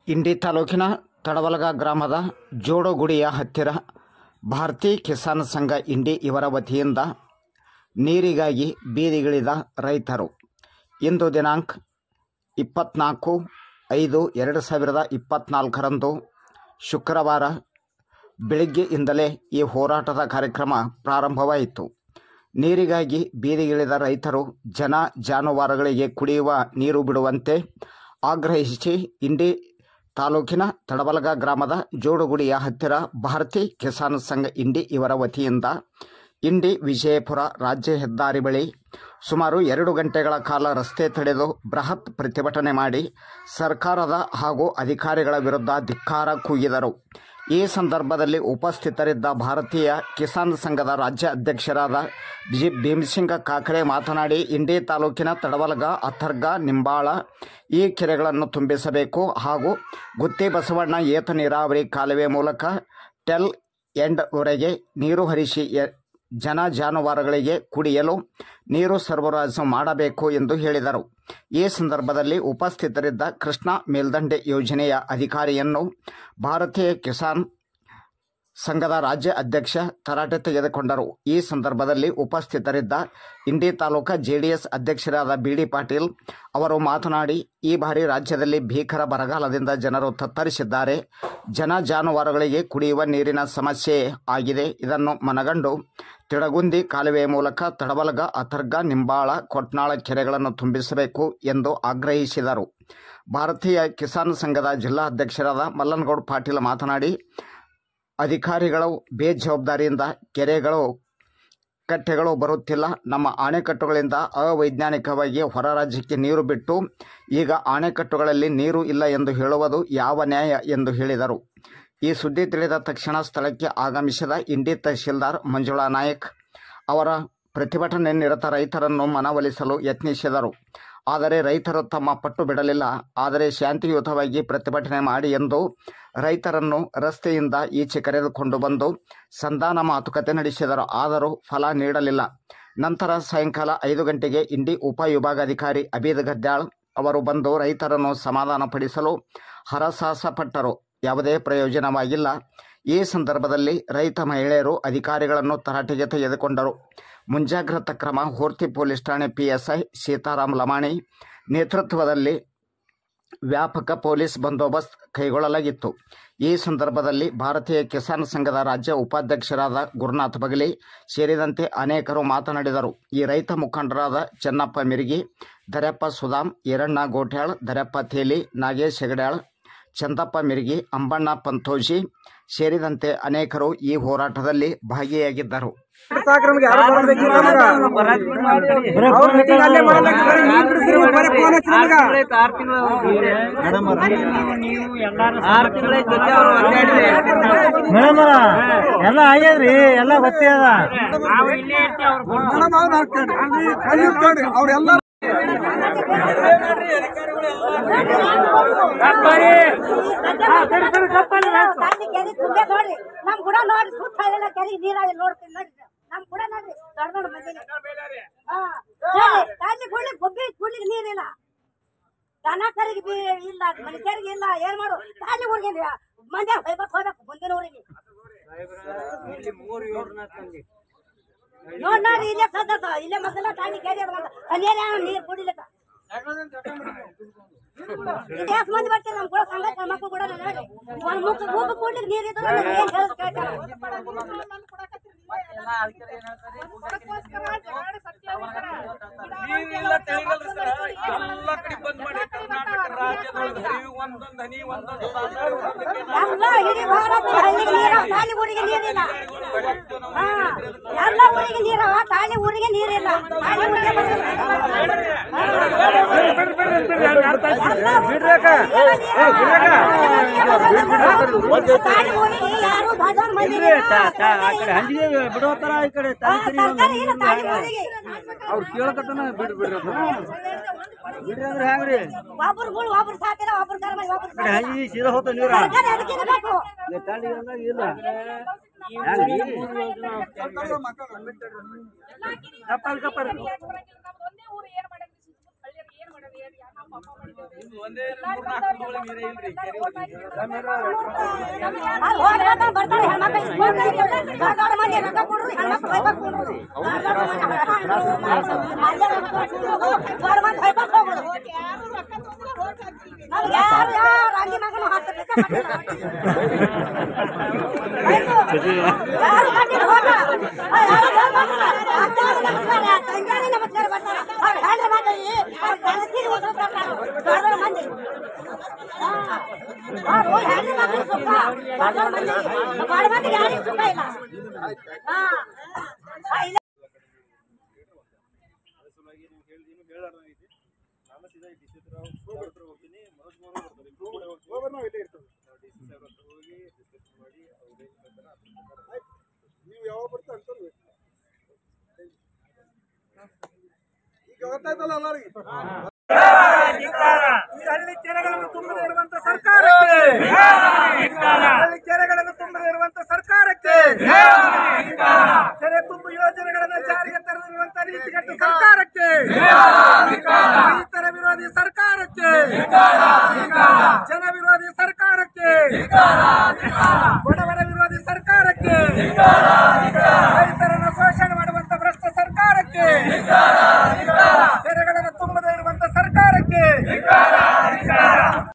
ಇಂಡಿ ತಾಲೂಕಿನ ತಡವಲಗ ಗ್ರಾಮದ ಜೋಡಗುಡಿಯ ಹತ್ತಿರ ಭಾರತೀ ಕಿಸಾನ್ ಸಂಘ ಇಂಡಿ ಇವರ ವತಿಯಿಂದ ನೀರಿಗಾಗಿ ಬೀದಿಗಿಳಿದ ರೈತರು ಇಂದು ದಿನಾಂಕ ಇಪ್ಪತ್ನಾಲ್ಕು ಐದು ಎರಡು ಸಾವಿರದ ಇಪ್ಪತ್ನಾಲ್ಕರಂದು ಶುಕ್ರವಾರ ಬೆಳಿಗ್ಗೆಯಿಂದಲೇ ಈ ಹೋರಾಟದ ಕಾರ್ಯಕ್ರಮ ಪ್ರಾರಂಭವಾಯಿತು ನೀರಿಗಾಗಿ ಬೀದಿಗಿಳಿದ ರೈತರು ಜನ ಜಾನುವಾರುಗಳಿಗೆ ಕುಡಿಯುವ ನೀರು ಬಿಡುವಂತೆ ಆಗ್ರಹಿಸಿ ಇಂಡಿ ತಾಲೂಕಿನ ತಡಬಲಗ ಗ್ರಾಮದ ಜೋಡುಗುಡಿಯ ಹತ್ತಿರ ಭಾರತಿ ಕಿಸಾನ್ ಸಂಘ ಇಂಡಿ ಇವರ ವತಿಯಿಂದ ಇಂಡಿ ವಿಜಯಪುರ ರಾಜ್ಯ ಹೆದ್ದಾರಿ ಬಳಿ ಸುಮಾರು ಎರಡು ಗಂಟೆಗಳ ಕಾಲ ರಸ್ತೆ ತಡೆದು ಬೃಹತ್ ಪ್ರತಿಭಟನೆ ಮಾಡಿ ಸರ್ಕಾರದ ಹಾಗೂ ಅಧಿಕಾರಿಗಳ ವಿರುದ್ಧ ಧಿಕ್ಕಾರ ಕೂಗಿದರು ಈ ಸಂದರ್ಭದಲ್ಲಿ ಉಪಸ್ಥಿತರಿದ್ದ ಭಾರತೀಯ ಕಿಸಾನ್ ಸಂಘದ ರಾಜ್ಯ ಅಧ್ಯಕ್ಷರಾದ ಜಿ ಭೀಮಸಿಂಗ ಕಾಕರೆ ಮಾತನಾಡಿ ಇಂಡಿ ತಾಲೂಕಿನ ತಡವಲಗ ಅಥರ್ಗ ನಿಂಬಾಳ ಈ ಕೆರೆಗಳನ್ನು ತುಂಬಿಸಬೇಕು ಹಾಗೂ ಗುತ್ತಿ ಬಸವಣ್ಣ ಏತ ನೀರಾವರಿ ಕಾಲುವೆ ಮೂಲಕ ಟೆಲ್ ಎಂಡ್ವರೆಗೆ ನೀರು ಹರಿಸಿ ಎ- ಜನ ಜಾನುವಾರುಗಳಿಗೆ ಕುಡಿಯಲು ನೀರು ಸರಬರಾಜು ಮಾಡಬೇಕು ಎಂದು ಹೇಳಿದರು ಈ ಸಂದರ್ಭದಲ್ಲಿ ಉಪಸ್ಥಿತರಿದ್ದ ಕೃಷ್ಣ ಮೇಲ್ದಂಡೆ ಯೋಜನೆಯ ಅಧಿಕಾರಿಯನ್ನು ಭಾರತೀಯ ಕಿಸಾನ್ ಸಂಘದ ರಾಜ್ಯ ಅಧ್ಯಕ್ಷ ತರಾಟೆ ತೆಗೆದುಕೊಂಡರು ಈ ಸಂದರ್ಭದಲ್ಲಿ ಉಪಸ್ಥಿತರಿದ್ದ ಇಂಡಿ ತಾಲೂಕಾ ಜೆಡಿಎಸ್ ಅಧ್ಯಕ್ಷರಾದ ಬಿ ಡಿ ಪಾಟೀಲ್ ಅವರು ಮಾತನಾಡಿ ಈ ಬಾರಿ ರಾಜ್ಯದಲ್ಲಿ ಭೀಕರ ಬರಗಾಲದಿಂದ ಜನರು ತತ್ತರಿಸಿದ್ದಾರೆ ಜನ ಜಾನುವಾರುಗಳಿಗೆ ಕುಡಿಯುವ ನೀರಿನ ಸಮಸ್ಯೆ ಆಗಿದೆ ಇದನ್ನು ಮನಗಂಡು ತಿಡಗುಂದಿ ಕಾಲುವೆ ಮೂಲಕ ತಡಬಲಗ ಅಥರ್ಗ ನಿಂಬಾಳ ಕೊಟ್ನಾಳ ಕೆರೆಗಳನ್ನು ತುಂಬಿಸಬೇಕು ಎಂದು ಆಗ್ರಹಿಸಿದರು ಭಾರತೀಯ ಕಿಸಾನ್ ಸಂಘದ ಜಿಲ್ಲಾ ಅಧ್ಯಕ್ಷರಾದ ಮಲ್ಲನಗೌಡ ಪಾಟೀಲ್ ಮಾತನಾಡಿ ಅಧಿಕಾರಿಗಳು ಬೇಜವಾಬ್ದಾರಿಯಿಂದ ಕೆರೆಗಳು ಕಟ್ಟೆಗಳು ಬರುತ್ತಿಲ್ಲ ನಮ್ಮ ಅಣೆಕಟ್ಟುಗಳಿಂದ ಅವೈಜ್ಞಾನಿಕವಾಗಿ ಹೊರ ರಾಜ್ಯಕ್ಕೆ ನೀರು ಬಿಟ್ಟು ಈಗ ಅಣೆಕಟ್ಟುಗಳಲ್ಲಿ ನೀರು ಇಲ್ಲ ಎಂದು ಹೇಳುವುದು ಯಾವ ನ್ಯಾಯ ಎಂದು ಹೇಳಿದರು ಈ ಸುದ್ದಿ ತಿಳಿದ ತಕ್ಷಣ ಸ್ಥಳಕ್ಕೆ ಆಗಮಿಸಿದ ಇಂಡಿ ತಹಶೀಲ್ದಾರ್ ಮಂಜುಳಾ ನಾಯಕ್ ಅವರ ಪ್ರತಿಭಟನೆ ನಿರತ ರೈತರನ್ನು ಮನವೊಲಿಸಲು ಯತ್ನಿಸಿದರು ಆದರೆ ರೈತರು ತಮ್ಮ ಪಟ್ಟು ಬಿಡಲಿಲ್ಲ ಆದರೆ ಶಾಂತಿಯುತವಾಗಿ ಪ್ರತಿಭಟನೆ ಮಾಡಿ ಎಂದು ರೈತರನ್ನು ರಸ್ತೆಯಿಂದ ಈಚೆ ಕರೆದುಕೊಂಡು ಬಂದು ಸಂಧಾನ ಮಾತುಕತೆ ನಡೆಸಿದರು ಆದರೂ ಫಲ ನೀಡಲಿಲ್ಲ ನಂತರ ಸಾಯಂಕಾಲ ಐದು ಗಂಟೆಗೆ ಇಂಡಿ ಉಪವಿಭಾಗಾಧಿಕಾರಿ ಅಬೀದ್ ಗದ್ಯಾಳ್ ಅವರು ಬಂದು ರೈತರನ್ನು ಸಮಾಧಾನಪಡಿಸಲು ಹರಸಾಹಸ ಪಟ್ಟರು ಯಾವುದೇ ಪ್ರಯೋಜನವಾಗಿಲ್ಲ ಈ ಸಂದರ್ಭದಲ್ಲಿ ರೈತ ಮಹಿಳೆಯರು ಅಧಿಕಾರಿಗಳನ್ನು ತರಾಟೆಗೆ ತೆಗೆದುಕೊಂಡರು ಮುಂಜಾಗ್ರತಾ ಕ್ರಮ ಹೋರ್ತಿ ಪೊಲೀಸ್ ಠಾಣೆ ಪಿಎಸ್ಐ ಸೀತಾರಾಮ್ ಲಮಾಣಿ ನೇತೃತ್ವದಲ್ಲಿ ವ್ಯಾಪಕ ಪೊಲೀಸ್ ಬಂದೋಬಸ್ತ್ ಕೈಗೊಳ್ಳಲಾಗಿತ್ತು ಈ ಸಂದರ್ಭದಲ್ಲಿ ಭಾರತೀಯ ಕಿಸಾನ್ ಸಂಘದ ರಾಜ್ಯ ಉಪಾಧ್ಯಕ್ಷರಾದ ಗುರುನಾಥ್ ಬಗಲಿ ಸೇರಿದಂತೆ ಅನೇಕರು ಮಾತನಾಡಿದರು ಈ ರೈತ ಮುಖಂಡರಾದ ಚೆನ್ನಪ್ಪ ಮಿರ್ಗಿ ದರ್ಯಪ್ಪ ಸುದಾಮ್ ಈರಣ್ಣ ಗೋಟ್ಯಾಳ್ ದರ್ಯಪ್ಪ ತೇಲಿ ನಾಗೇಶ್ ಹೆಗಡ್ಯಾಳ್ ಚಂದಪ್ಪ ಮಿರ್ಗಿ ಅಂಬಣ್ಣ ಪಂತೋಜಿ ಸೇರಿದಂತೆ ಅನೇಕರು ಈ ಹೋರಾಟದಲ್ಲಿ ಭಾಗಿಯಾಗಿದ್ದರು ಸಾಕ್ ನಮ್ಗೆ ಯಾರು ಬರೋದಿಲ್ಲ ನಮಗ. ಅವ್ರ meeting ಅಲ್ಲೇ ಮಾಡಲ್ಲ ಬರೀ ನೀರ್ ಬಿಡಿಸ್ರಿ, ಬರೀ phone ಹಚ್ಚ್ರಿ ನಮಗ. ಮೇಡಮ್ ಎಲ್ಲ ಆಗ್ಯದ್ರಿ ಎಲ್ಲ ಗೊತ್ತೇ ಅದ ಮೇಡಮ್ ಅವ್ನ ಹಾಕ್ಕೊಂಡ್ರಿ. ಅಲ್ಲಿ ಕಲ್ಲು ಇಟ್ಕೊಂಡ್ರಿ. ಅವ್ರೆಲ್ಲ ತಾಯಿ ಕೆರೆ ತುಂಬೆ ನೋಡ್ರಿ ನಮ್ ಗುಡ ನೋಡ್ರಿ ಸುತ್ತ ಹಳ್ಳಿನ ಕೆರೆಗೆ ನೀರಾಗಿ ನೋಡ್ತೀನಿ ನೋಡ್ರಿ ನಮ್ ಗುಡ ನೋಡ್ರಿ ದೊಡ್ಡ ದೊಡ್ಡ ಮಂದಿನ ಹಾ ನೋಡ್ರಿ ತಾಯಿ ಗುಳಿ ಗೊಬ್ಬಿ ಗುಳಿಗೆ ನೀರಿಲ್ಲ ದನ ಕರಿಗೆ ಬಿ ಇಲ್ಲ ಮನುಷ್ಯರಿಗೆ ಇಲ್ಲ ಏನ್ ಮಾಡು ತಾಯಿ ಊರಿಗೆ ಮಂದ್ಯ ಹೋಗ್ಬೇಕು ಹೋಗ್ಬೇಕು ಮುಂದಿನ ಊರಿಗೆ ನೋಡ್ ನೋಡ್ರಿ ಇಲ್ಲೇ ಸದ್ದ ಇಲ್ಲೇ ಮೊದಲ ತಾಯಿ ಕೆರೆ ಅದ ಒಂದು ಹನ್ನೆರಡು ಯಾವ ನೀರು ಕುಡಿಲಿಕ್ಕ ಇತಿಹಾಸ ಮಂದಿ ಬರ್ತೀರಿ ನಮ್ ಕೂಡ ಸಂಘ ಮಕ್ಕಳು ಕೂಡ ನೋಡ್ರಿ ಒಂದ್ ಮುಖ ಮುಖ ಕೂಡ್ಲಿಕ್ಕೆ ನೀರ್ ಇದ್ರೆ ನಮ್ಗೆ ಏನ್ ಹೇಳೋದು ಕೇಳ್ತಾರ ನೀರಿಲ್ಲ ತಿಳಿಗಲ್ರಿ ಸರ್ ಎಲ್ಲ ಕಡೆ ಬಂದ್ ಮಾಡಿ ಕರ್ನಾಟಕ ರಾಜ್ಯದೊಳಗೆ ಹರಿವು ಒಂದೊಂದ್ ಹನಿ ಒಂದೊಂದು ತಾಲೂಕು ಒಂದಕ್ಕೆ ಎಲ್ಲ ಇಡೀ ಭಾರತ ಹಳ್ಳಿಗೆ ನೀರ ತಾಳಿ ಊರಿಗೆ ನೀರಿಲ್ಲ ಹಾ ಎಲ್ಲ ಊರಿಗೆ ನೀರವ ತಾಳಿ ಊರಿಗೆ ನೀರಿಲ್ಲ ತಾಳಿ ಊರಿಗೆ ಬಂದಿಲ್ಲ. ತಾಳಿ ಊರಿಗೆ ಯಾರು ಬಡವ್ರ ಮಂದಿ ಇಲ್ಲ. ಹಂಚಿಗೆ ಬಿಡೋತರ ಈ ಕಡೆ ಹಾ, ಸರ್ಕಾರ ಇಲ್ಲ ತಾಳಿ ಊರಿಗೆ ಅವ್ರು ಕೇಳಕತ್ತನ ಬಿಡ್ ಬಿಡ್ರಿ ಬಿಡ್ರಿ ಅಂದ್ರೆ ಹೆಂಗ್ರಿ ಒಬ್ರುಗಳು ಒಬ್ರು ಸಾಕಿಲ್ಲ ಒಬ್ರು ಕರ್ಮ ಒಬ್ರು ಈ ಕಡೆ ಹಂಚಿ ಸೀದಾ ಹೋತ ನೀರ ಸರ್ಕಾರ ಅದಕ್ಕೆ ಇರ್ಬೇಕು ತಂಡಿಗೆಲ್ಲ ಇಲ್ಲ ಕಪ್ಪಲ್ ಕಪ್ಪಲ್ ಒಂದೇ ಊರು ಏನ್ ಮಾಡಿದ್ರಿ ಹಳ್ಳಿಯರ್ ಏನ್ ಮಾಡಿದ್ರಿ ಅಲ್ಲಿ ಹೋದ್ರೆ ಬರ್ತಾರೆ ಹೆಣ್ಮಕ್ಳು ಇಸ್ಕೊಂಡು ದೊಡ್ಡ ದೊಡ್ಡ ಮಂದಿ ರೊಕ್ಕ ಕೊಡು ಹೆಣ್ಮಕ್ಳು ಹೊಯ್ಬೇಕು ಕೊಡು ದೊಡ್ಡ ಮಂದಿ ಹೊಯ್ಬೇಕು ಹೋಗೋದು ನಮ್ಗೆ ಯಾರು ಯಾರು ಅಂಗಿ ಮಗನು ಹತ್ತು ಪೈಸೆ ಕೊಟ್ಟಿಲ್ಲ. ಆಯ್ತು. ಯಾರು ಕೊಟ್ಟಿಲ್ಲ ಹೋಗ. ಆ, ಯಾರು ಜೋರ್ ಮಾಡಿಲ್ಲ. ಅಜ್ಜಾರು ನಮಸ್ಕಾರ, ತಂಗ್ಯಾರು ನಮಸ್ಕಾರ ಬರ್ತಾರೆ. ಅವ್ರು ಹೆಂಡ್ರು ಮಾತಾಡಿ, ಅವ್ರು ಗಂಡಸ್ರಿಗೆ ಉಸಿರು ಕೊಡ್ತಾರೆ. ದೊಡ್ಡ ದೊಡ್ಡ ಮಂದಿ ಹಾ. ಅವ್ರು ಹೆಣ್ಣು ಮಕ್ಕಳು ಸುಖ ದೊಡ್ಡ ದೊಡ್ಡ ಮಂದಿ ಬಡ ಮಂದಿಗೆ ಯಾರಿಗೂ ಸುಖ ಇಲ್ಲ ಹಾ ಆ, ಇಲ್ಲ ನೀವು ಯಾವಾಗ ಬರ್ತಾ ಅಂತ ಈಗ ಗೊತ್ತಾಯ್ತಲ್ಲ ಎಲ್ಲರಿಗೆ ಈ ಹಳ್ಳಿ ಕೆರೆಗಳನ್ನು ತುಂಬದೇ ಇರುವಂತ ಸರ್ಕಾರಕ್ಕೆ ಹಳ್ಳಿ ಕೆರೆಗಳನ್ನು ತುಂಬದೇ ಇರುವಂತ ಸರ್ಕಾರಕ್ಕೆ ಕೆರೆ ತುಂಬು ಯೋಜನೆಗಳನ್ನು ಜಾರಿಗೆ ತರದಿರುವಂತ ನೀತಿಗಟ್ಟ ಸರ್ಕಾರಕ್ಕೆ ರೈತರ ವಿರೋಧಿ ಸರ್ಕಾರಕ್ಕೆ ಜನ ವಿರೋಧಿ ಸರ್ಕಾರಕ್ಕೆ ಬಡವರ ವಿರೋಧಿ ಸರ್ಕಾರಕ್ಕೆ ರೈತ